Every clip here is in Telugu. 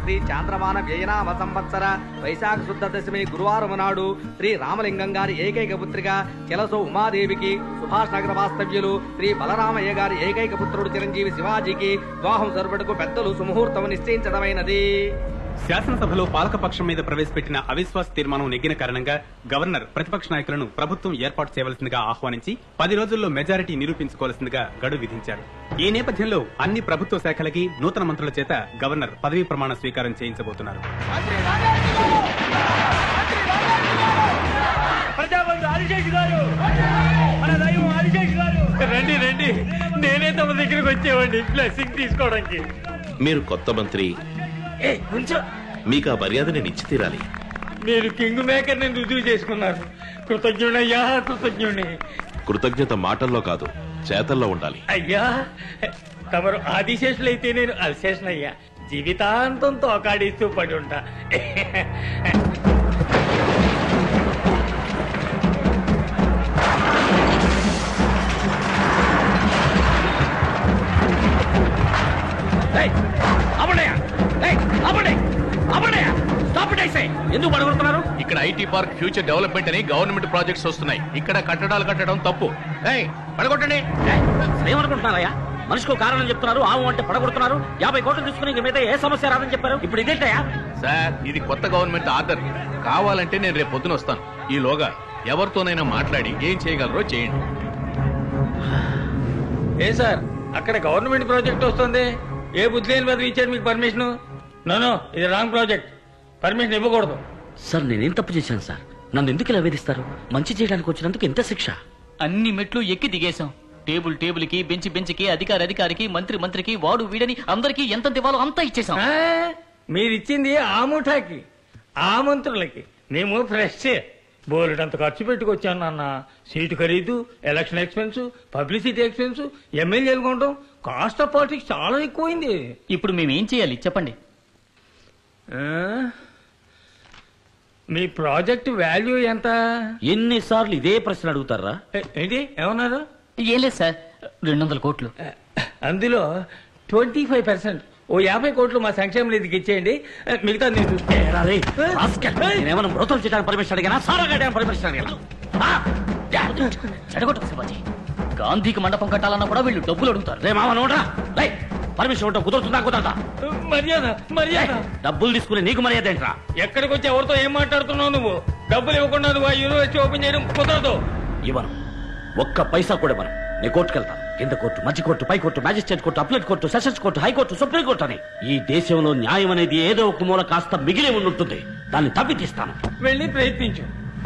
శ్రీ చాంద్రమాన వ్యయనామ సంవత్సర వైశాఖ శుద్ధ దశమి గురువారం నాడు శ్రీ రామలింగం గారి ఏకైక పుత్రిక చెలసో ఉమాదేవికి సుభాష్ నగర వాస్తవ్యులు శ్రీ బలరామయ్య గారి ఏకైక పుత్రుడు చిరంజీవి శివాజీకి వివాహం జరుపుటకు పెద్దలు సుముహూర్తం నిశ్చయించడమైనది శాసనసభలో పాలకపక్షం మీద ప్రవేశపెట్టిన అవిశ్వాస తీర్మానం నెగ్గిన కారణంగా గవర్నర్ ప్రతిపక్ష నాయకులను ప్రభుత్వం ఏర్పాటు చేయవలసిందిగా ఆహ్వానించి పది రోజుల్లో మెజారిటీ నిరూపించుకోవాల్సిందిగా గడువు విధించారు ఈ నేపథ్యంలో అన్ని ప్రభుత్వ శాఖలకి నూతన మంత్రుల చేత గవర్నర్ పదవీ ప్రమాణ స్వీకారం చేయించబోతున్నారు ప్రజాబంధు ఆదిశేష్ గారు మన దైవం ఆదిశేష్ గారు రండి రండి నేనే తమ దగ్గరికి వచ్చేవాడిని బ్లెస్సింగ్ తీసుకోవడానికి మీరు కొత్త మంత్రి ఏ కొంచెం మీకు ఆ మర్యాద నేను ఇచ్చి తీరాలి మీరు కింగ్ మేకర్ నేను రుజువు చేసుకున్నారు కృతజ్ఞుడయ్యా కృతజ్ఞుని కృతజ్ఞత మాటల్లో కాదు చేతల్లో ఉండాలి అయ్యా తమరు ఆదిశేషులైతే నేను అల్శేషనయ్యా జీవితాంతం తోకాడిస్తూ పడి ఉంటా ఎందుకు పడగొడుతున్నారు ఇక్కడ ఐటీ పార్క్ ఫ్యూచర్ డెవలప్మెంట్ అని గవర్నమెంట్ ప్రాజెక్ట్స్ వస్తున్నాయి ఇక్కడ కట్టడాలు కట్టడం తప్పు ఏయ్, పడగొట్టండి ఏమనుకుంటున్నారయ్యా మనిషికి ఒక కారణం చెప్తున్నారు ఆవు అంటే పడగొడుతున్నారు యాభై కోట్లు తీసుకుని ఇంక మీద ఏ సమస్య రాదని చెప్పారు ఇప్పుడు ఇదేంటయ్యా సార్ ఇది కొత్త గవర్నమెంట్ ఆర్డర్ కావాలంటే నేను రేపు పొద్దున వస్తాను ఈలోగా ఎవరితోనైనా మాట్లాడి ఏం చేయగలరో చేయండి ఏ సార్ అక్కడ గవర్నమెంట్ ప్రాజెక్ట్ వస్తుంది ఏ బుద్ధి లేని బదులు ఇచ్చారు మీకు పర్మిషన్ నో ఇది రాంగ్ ప్రాజెక్ట్ పర్మిషన్ ఇవ్వకూడదు సార్ నేనేం తప్పు చేశాను సార్ నన్ను ఎందుకు ఇలా వేధిస్తారు మంచి చేయడానికి వచ్చినందుకు ఎంత శిక్ష అన్ని మెట్లు ఎక్కి దిగేశాం టేబుల్ టేబుల్ కి బెంచ్ బెంచ్ కి అధికారి అధికారికి మంత్రి మంత్రికి వాడు వీడని అందరికి ఎంత ఇవ్వాలో అంతా ఇచ్చేసాం ఆ, మీరిచ్చింది ఆ ముఠాకి ఆ మంత్రులకి మేము ఫ్రెష్ బోలెడంత ఖర్చు పెట్టుకొచ్చాను నాన్న సీటు ఖరీదు ఎలక్షన్ ఎక్స్పెన్స్ పబ్లిసిటీ ఎక్స్పెన్స్ ఎమ్మెల్యేలు కొనడం కాస్ట్ ఆఫ్ పాలిటిక్స్ చాలా ఎక్కువైంది ఇప్పుడు మేము ఏం చేయాలి చెప్పండి ఆ? మీ ప్రాజెక్ట్ వాల్యూ ఎంత ఎన్నిసార్లు ఇదే ప్రశ్న అడుగుతారా ఏ- ఏంటి ఏమన్నారు ఏం లేదు సార్ రెండు వందల కోట్లు అందులో ట్వంటీ ఫైవ్ పర్సెంట్ ఓ యాభై కోట్లు మా సంక్షేమ నిధికి ఇచ్చేయండి మిగతా నేను చూసుకుంటాను. నేనేమన్నా మృతం చేయడానికి పర్మిషన్ అడిగానా సారా కట్టడానికి పర్మిషన్ అడిగాను చెడగొట్టు శివాజీ గాంధీకి మండపం కట్టాలన్నా కూడా వీళ్ళు డబ్బులు అడుగుతారు రే మామ నోడ్రా లై పర్మిషన్ ఉంటా కుదురుతుందా కుదరదా మర్యాద మర్యాద డబ్బులు తీసుకుని నీకు మర్యాద ఏంట్రా ఎక్కడికి వచ్చి ఎవరితో ఏం మాట్లాడుతున్నావు నువ్వు డబ్బులు ఇవ్వకుండా నువ్వు ఆ యూనివర్సిటీ ఓపెన్ చేయడం కుదరదు ఇవ్వను ఒక్క పైసా కూడా ఇవ్వను నేను కోర్టుకు వెళ్తాను కింద కోర్టు మధ్య కోర్టు పై court magistrate court appellate court sessions court high court supreme court అని ఈ దేశంలో న్యాయం అనేది ఏదో ఒక మూల కాస్త మిగిలి ఉండుంటుంది దాన్ని తప్పి తీస్తాను వెళ్ళి ప్రయత్నించు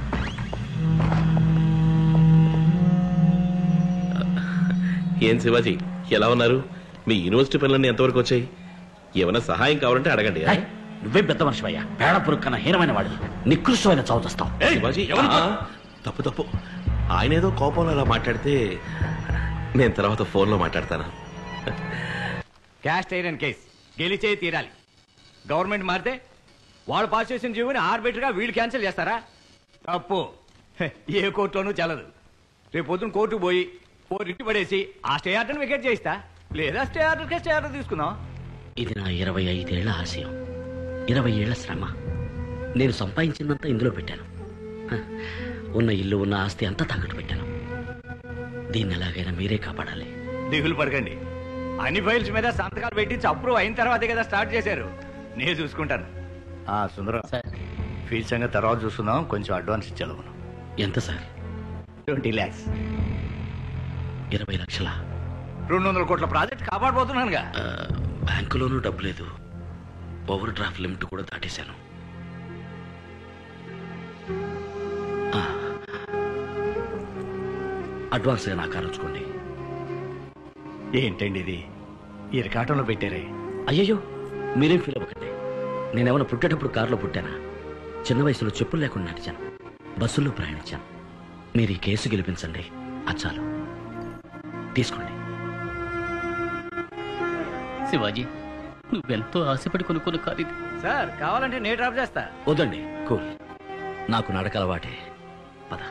ఏం శివాజీ ఎలా ఉన్నారు మీ యూనివర్సిటీ పనులన్నీ ఎంతవరకు వచ్చాయి ఏమైనా సహాయం కావాలంటే అడగండి ఆ? ఏయ్, నువ్వే పెద్ద మనిషివయ్యా పేడ పురుక్కన హీనమైన వాడివి నికృష్టమైన చదువుతావు శివాజీ ఆ, తప్పు తప్పు ఆయన ఏదో కోపంలో అలా మాట్లాడితే నేను తర్వాత ఫోన్లో మాట్లాడతాను క్యాస్ట్ ఐరన్ కేస్ గెలిచే తీరాలి గవర్నమెంట్ మారితే వాడు పాస్ చేసిన జీవోని ఆర్బిటర్ గా వీళ్ళు క్యాన్సిల్ చేస్తారా తప్పు హె, ఏ కోర్టులోనూ చెల్లదు రేపు పొద్దున కోర్టుకు పోయి ఓ రిట్టు పడేసి ఆ స్టే ఆర్డర్ వికెట్ చేయిస్తా లేదా స్టే ఆర్డర్ స్టే ఆర్డర్ తీసుకుందాం ఇది నా ఇరవై ఐదేళ్ల ఆశయం ఇరవై ఏళ్ల శ్రమ నేను సంపాదించిందంతా ఇందులో పెట్టాను హ, ఉన్న ఇల్లు ఉన్న ఆస్తి అంతా తాకట్టు పెట్టాను దీన్ని ఎలాగైనా మీరే కాపాడాలి దిగులు పడకండి అన్ని ఫైల్స్ మీద సంతకాలు పెట్టించి అప్రూవ్ అయిన తర్వాతే కదా స్టార్ట్ చేశారు నేను చూసుకుంటాను ఆ సుందరం సార్ ఫీజు సంగతి తర్వాత చూసుకుందాం కొంచెం అడ్వాన్స్ ఇచ్చేలా మనం ఎంత సార్ ట్వంటీ ల్యాక్స్ ఇరవై లక్షల రెండు వందల కోట్ల ప్రాజెక్ట్ కాపాడబోతున్నానుగా బ్యాంకులోనూ డబ్బు లేదు ఓవర్ డ్రాఫ్ట్ లిమిట్ కూడా దాటేశాను ఆ, అడ్వాన్స్గా నాకు ఆలోచుకోండి ఏంటండి ఇది ఇరకాటంలో పెట్టారే అయ్యయ్యో మీరేం ఫీల్ అవ్వకండి నేనేమైనా పుట్టేటప్పుడు కారులో పుట్టానా చిన్న వయసులో చెప్పులు లేకుండా నడిచాను బస్సుల్లో ప్రయాణించాను మీరు ఈ కేసు గెలిపించండి అది చాలు తీసుకోండి శివాజీ నువ్వెంతో ఆశపడి కొనుక్కున్న కారు ఇది సార్ కావాలంటే నేను డ్రాప్ చేస్తా వద్దండి కూల్ నాకు నడక అలవాటే పద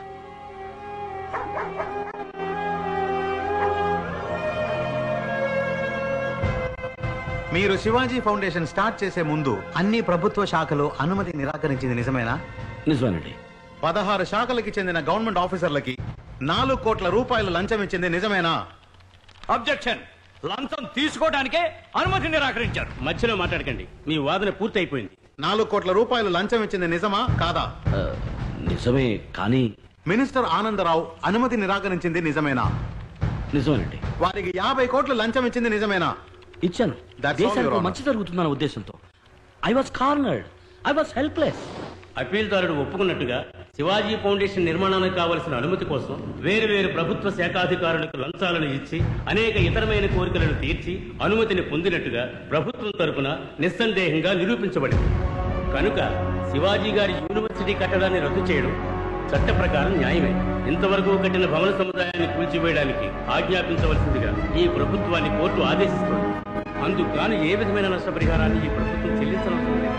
మీరు శివాజీ ఫౌండేషన్ స్టార్ట్ చేసే ముందు అన్ని ప్రభుత్వ శాఖలు అనుమతి నిరాకరించింది నిజమేనా నిజమేనండి పదహారు శాఖలకి చెందిన గవర్నమెంట్ ఆఫీసర్లకి నాలుగు కోట్ల రూపాయలు లంచం ఇచ్చింది నిజమేనా అబ్జెక్షన్ లంచం తీసుకోవడానికే అనుమతి నిరాకరించారు మధ్యలో మాట్లాడకండి మీ వాదన పూర్తి అయిపోయింది నాలుగు కోట్ల రూపాయలు లంచం ఇచ్చింది నిజమా కాదా ఆ, నిజమే కానీ మినిస్టర్ ఆనందరావు అనుమతి నిరాకరించింది నిజమేనా నిజమేనండి వారికి యాభై కోట్లు లంచం ఇచ్చింది నిజమేనా ఇచ్చాను That's all, Your దేశానికి Honor. మంచి జరుగుతుందన్న ఉద్దేశంతో I was cornered I was helpless అప్పీల్దారుడు ఒప్పుకున్నట్టుగా శివాజీ ఫౌండేషన్ నిర్మాణానికి కావలసిన అనుమతి కోసం వేరు వేరు ప్రభుత్వ శాఖాధికారులకు లంచాలను ఇచ్చి అనేక ఇతరమైన కోరికలను తీర్చి అనుమతిని పొందినట్టుగా ప్రభుత్వం తరపున నిస్సందేహంగా నిరూపించబడింది కనుక శివాజీ గారి యూనివర్సిటీ కట్టడాన్ని రద్దు చేయడం చట్ట ప్రకారం న్యాయమే ఇంతవరకు కట్టిన భవన సముదాయాన్ని కూల్చివేయడానికి ఆజ్ఞాపించవలసిందిగా ఈ ప్రభుత్వాన్ని కోర్టు ఆదేశిస్తోంది అందుకు గాను ఏ విధమైన నష్టపరిహారాన్ని ఈ ప్రభుత్వం చెల్లించవలసి లేదు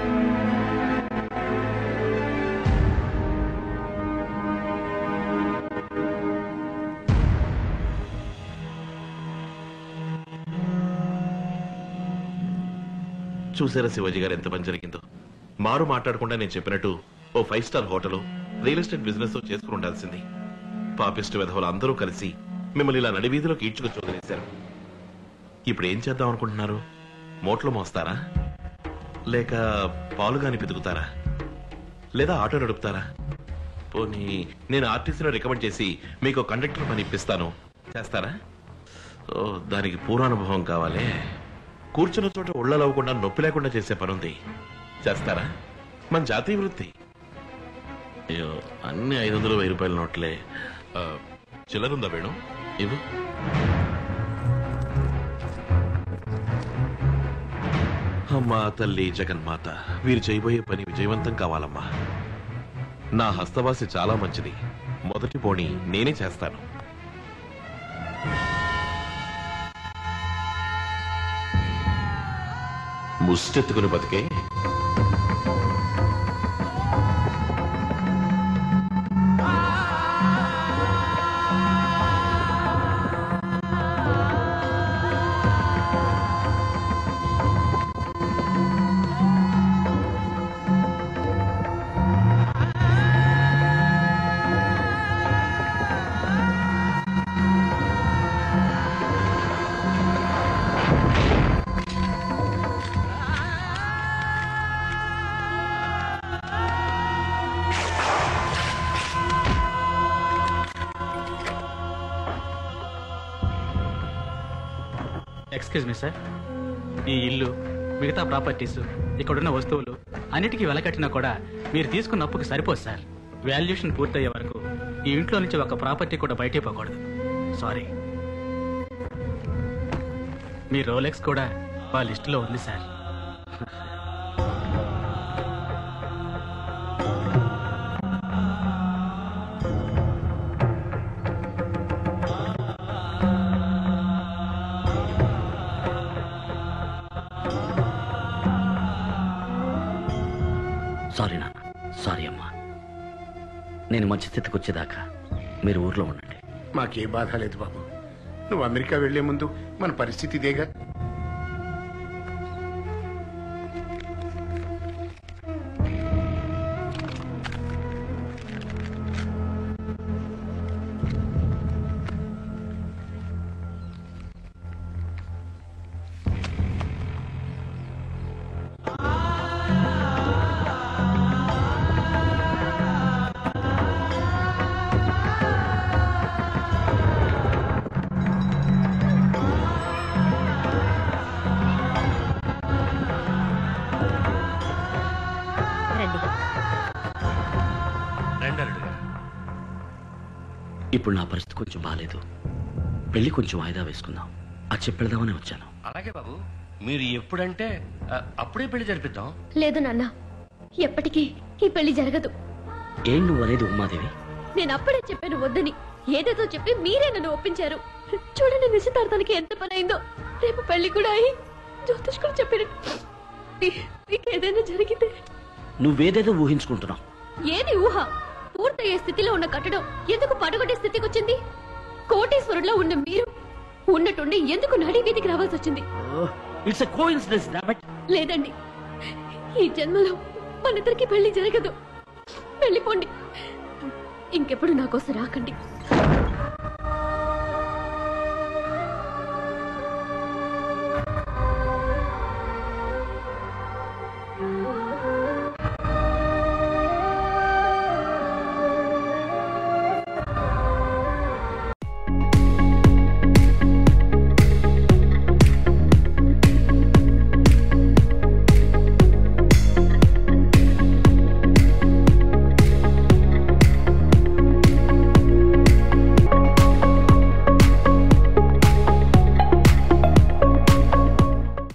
చూసారా శివాజీ గారు ఎంత పని జరిగిందో మారు మాట్లాడకుండా నేను చెప్పినట్టు ఓ five star hotel real estate business చేసుకుని ఉండాల్సింది పాపిస్ట్ విధవులు అందరూ కలిసి మిమ్మల్ని ఇలా నడివీధిలోకి ఈడ్చుకు చోదనేశారు ఇప్పుడు ఏం చేద్దాం అనుకుంటున్నారు మోట్లు మోస్తారా లేక పాలుగాని పితుకుతారా లేదా ఆటో నడుపుతారా పోనీ నేను ఆర్టీసీలో రికమెండ్ చేసి మీకు కండక్టర్ పని ఇప్పిస్తాను చేస్తారా ఓ దానికి పూర్వానుభవం కావాలి కూర్చున్న చోట ఒళ్ళలవ్వకుండా నొప్పి లేకుండా చేసే పనుంది చేస్తారా మన జాతీయ వృత్తి అయ్యో అన్ని ఐదు వందలు వెయ్యి రూపాయల నోట్లే ఆ, చిల్లరుందా వేణు ఇవ్వు అమ్మా తల్లి జగన్మాత వీరు చేయబోయే పని విజయవంతం కావాలమ్మా నా హస్తవాసి చాలా మంచిది మొదటి పోనీ నేనే చేస్తాను ముష్టెత్తుకుని బతికే ఎక్స్క్యూజ్ మీ సార్ ఈ ఇల్లు మిగతా ప్రాపర్టీస్ ఇక్కడున్న వస్తువులు అన్నిటికీ వెలకట్టినా కూడా మీరు తీసుకున్న అప్పుకి సరిపోదు సార్ వాల్యుయేషన్ పూర్తయ్యే వరకు ఈ ఇంట్లో నుంచి ఒక ప్రాపర్టీ కూడా బయటే పోకూడదు సారీ మీ రోలెక్స్ కూడా మా లిస్టులో ఉంది సార్ సారీ నాన్న సారీ అమ్మా నేను మంచి స్థితికి వచ్చేదాకా మీరు ఊర్లో ఉండండి మాకే బాధ లేదు బాబు నువ్వు అమెరికా వెళ్లే ముందు మన పరిస్థితి ఇదేగా రండి ఇప్పుడు నా పరిస్థితి కొంచెం బాగాలేదు పెళ్లి కొంచెం వాయిదా వేసుకుందాం అది చెప్పెడదామని వచ్చాను అలాగే బాబు మీరు ఎప్పుడంటే ఆ, అప్పుడే పెళ్లి జరిపిద్దాం లేదు నాన్న ఎప్పటికీ ఈ పెళ్లి జరగదు ఏం నువ్వు అనేది ఉమాదేవి నేను అప్పుడే చెప్పాను వద్దని ఏదేదో చెప్పి మీరే నన్ను ఒప్పించారు చూడండి నిశ్చితార్థానికి ఎంత పని అయిందో రేపు పెళ్లి కూడా అయి జ్యోతిష్కుడు చెప్పారు మీకు ఏదైనా జరిగితే నువ్వేదేదో ఊహించుకుంటున్నావు ఏది ఊహ పూర్తయ్యే స్థితిలో ఉన్న కట్టడం ఎందుకు పడగొట్టే స్థితికి వచ్చింది కోటేశ్వరుల్లో ఉన్న మీరు ఉన్నట్టుండి ఎందుకు నడి వీధికి రావాల్సి వచ్చింది ఓ, ఇట్స్ కో ఇన్సిడెన్స్ డాబట్ లేదండి ఈ జన్మలో మన ఇద్దరికి పెళ్లి జరగదు వెళ్ళిపోండి ఇంకెప్పుడు నా కోసం రాకండి